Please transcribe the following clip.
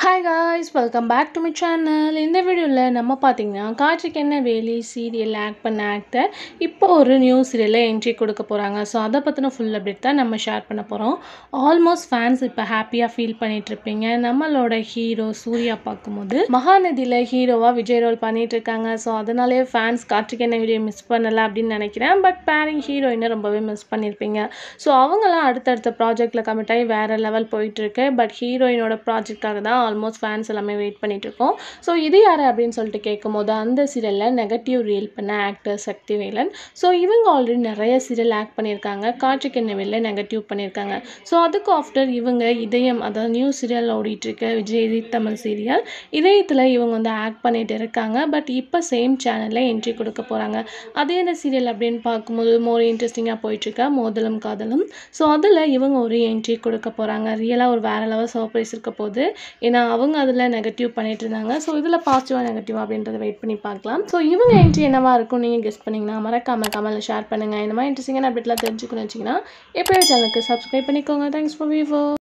hi guys welcome back to my channel இந்த வீடியோவில் நம்ம பார்த்தீங்கன்னா காற்றுக்கு என்ன வேலி சீரியல் ஆக்ட் பண்ண ஆக்டர் இப்போ ஒரு நியூ சீரியலில் என்ட்ரி கொடுக்க போகிறாங்க ஸோ அதை பற்றின ஃபுல் அப்டேட் தான் நம்ம ஷேர் பண்ண போகிறோம் ஆல்மோஸ்ட் ஃபேன்ஸ் இப்போ ஹாப்பியாக ஃபீல் பண்ணிட்டு இருப்பீங்க நம்மளோட ஹீரோ சூர்யா பார்க்கும்போது மகாநதியில் ஹீரோவாக விஜய் ரோல் பண்ணிட்டு இருக்காங்க ஸோ அதனாலே ஃபேன்ஸ் காற்றுக்கு என்ன வீடியோ மிஸ் பண்ணலை அப்படின்னு நினைக்கிறேன் பட் பேரிங் ஹீரோயினை ரொம்பவே மிஸ் பண்ணியிருப்பீங்க ஸோ அவங்களாம் அடுத்தடுத்த ப்ராஜெக்டில் கமிட் ஆகி வேறு லெவல் போயிட்டுருக்கு பட் ஹீரோயினோட ப்ராஜெக்டாக தான் ஆல்மோஸ்ட் ஃபேன்ஸ் எல்லாமே வெயிட் பண்ணிட்டு இருக்கோம் ஸோ இது யார் அப்படின்னு சொல்லிட்டு கேட்கும்போது அந்த சீரியலில் நெகட்டிவ் ரீல் பண்ண ஆக்டர் சக்திவேலன் ஸோ இவங்க ஆல்ரெடி நிறைய சீரியல் ஆக்ட் பண்ணியிருக்காங்க காற்றுக்கு என்னவில்லை நெகட்டிவ் பண்ணியிருக்காங்க ஸோ அதுக்கு ஆஃப்டர் இவங்க இதயம் அதாவது நியூ சீரியல் ஓடிட்டுருக்க விஜய் ஜி தமிழ் சீரியல் இதயத்தில் இவங்க வந்து ஆக்ட் பண்ணிட்டு இருக்காங்க பட் இப்போ சேம் சேனலில் என்ட்ரி கொடுக்க போகிறாங்க அதே இந்த சீரியல் அப்படின்னு பார்க்கும்போது மோர் இன்ட்ரெஸ்டிங்காக போயிட்டுருக்க மோதலும் காதலும் ஸோ அதில் இவங்க ஒரு என்ட்ரி கொடுக்க போகிறாங்க ரியலாக ஒரு வேறு லெவல் சர்ப்ரைஸ் இருக்க போது ஏன்னா அவங்க அதில் நெகட்டிவ் பண்ணிட்டு இருந்தாங்க ஸோ இதில் பாசிட்டிவாக நெகட்டிவ் அப்படின்றத வெயிட் பண்ணி பார்க்கலாம் ஸோ இவங்க என்ட்ரி என்னவா இருக்கும் நீங்கள் கெஸ்ட் பண்ணிங்கன்னா மறக்காம கமெண்ட்டில் ஷேர் பண்ணுங்கள் இந்த மாதிரி இன்ட்ரெஸ்டிங்கான அப்டேட்லாம் தெரிஞ்சுக்கணும்னு வச்சிங்கன்னா எப்போயும் சேனலுக்கு சப்ஸ்கிரைப் பண்ணிக்கோங்க தேங்க்ஸ் ஃபார் வியூ